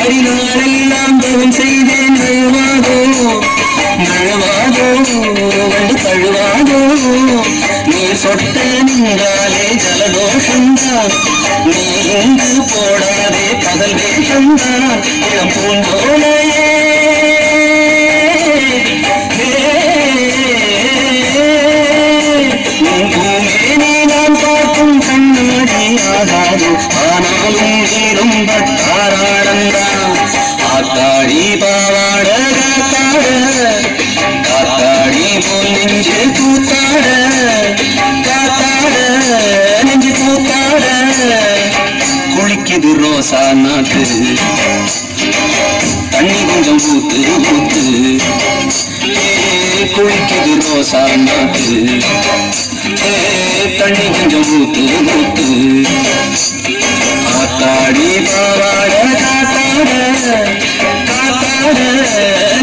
ராத்திரி நாளெல்லாம் தவம் செய்தேன் நழுவாதோ நழுவாதோ வந்து தழுவாதோ நீ சொட்ட நின்றாலே ஜலதோஷந்தான் நீ இங்கு போடாதே பகல் வேஷந்தான் இளம் பூந்தோலையே பூமேனி நான் பார்க்கும் கண்ணாடி ஆகாது ஆனாலும் நீரும் பட்டாராடந்தான் ஆத்தாடி பாவாட காத்தாட காத்தாடி போல் நெஞ்சு கூத்தாட காத்தாட நெஞ்சு கூத்தாட குளிக்குது ரோசா நாட்டு தண்ணி கொஞ்சம் ஊத்து ஊத்து ஏ, குளிக்குது ரோசா நாட்டு ஏ, தண்ணி கொஞ்சம் ஊத்து ஊத்து ஆத்தாடி பாவாட காத்தாட காத்தாட